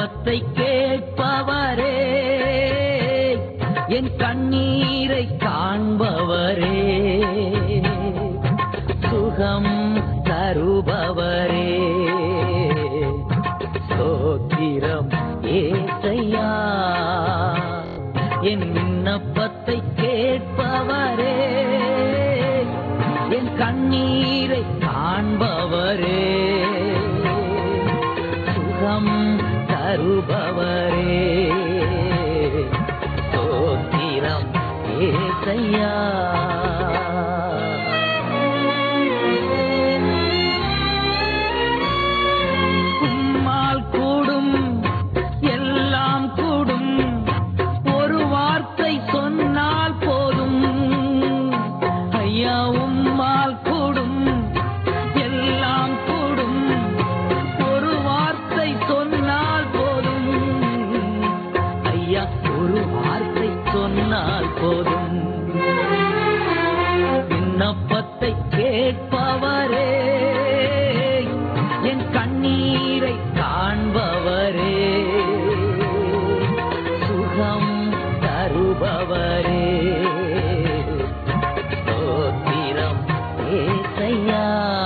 விண்ணப்பத்தை கேட்பவரே என் கண்ணீரை காண்பவரே சுகம் தருபவரே ஸ்தோத்திரம் ஏசையா என் விண்ணப்பத்தை கேட்பவரே என் கண்ணீரை காண்பவரே சுகம் தருபவரே ஸ்தோத்திரம் ஏசையா உம்மால் கூடும் எல்லாம் கூடும் ஒரு வார்த்தை சொன்னால் போதும் ஐயா உம்மால் கூடும் எல்லாம் கூடும் ஒரு வார்த்தை சொன்னால் போதும் ஐயா ஒரு வார்த்தை சொன்னால் போதும் விண்ணப்பத்தை கேட்பவரே என் கண்ணீரை காண்பவரே சுகம் தருபவரே ஸ்தோத்திரம் ஏசையா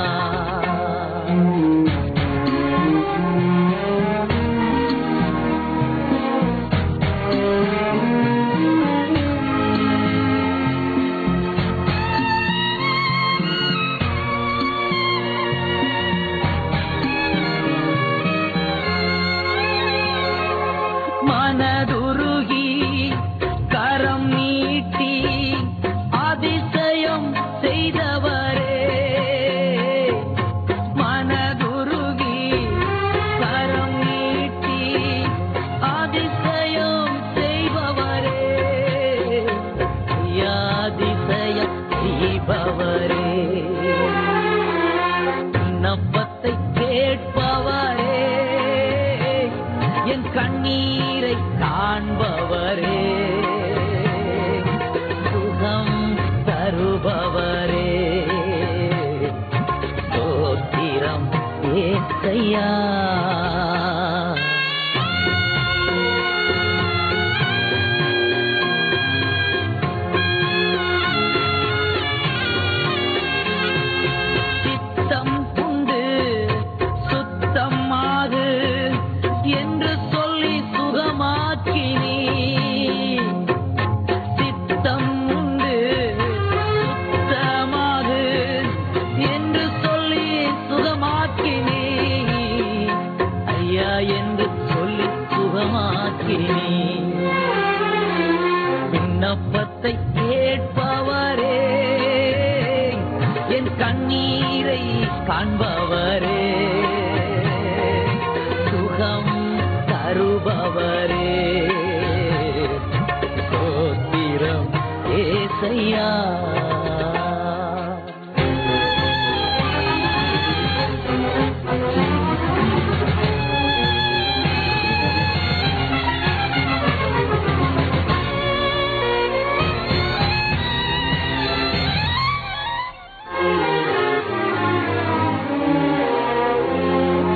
மனதுருகி கரம் நீட்டி அதிசயம் செய்தவரே மனதுருகி கரம் நீட்டி அதிசயம் செய்பவரே அதிசயம் செய்பவரே விண்ணப்பத்தை கேட்பவரே என் கண்ணீரை காண்பவரே சுகம் தருபவரே ஸ்தோத்திரம் ஏசையா சித்தம் உண்டு சுத்தமாகு என்று சொல்லி சுகமாக்கினி சித்தம் உண்டு சுத்தமாகு என்று சொல்லி சுகமாக்கினி ஐயா என்று சொல்லி சுகமாக்கினி விண்ணப்பத்தை கேட்பவரே என் கண்ணீரை காண்பவரே சுகம் தருபவரே ஸ்தோத்திரம் ஏசையா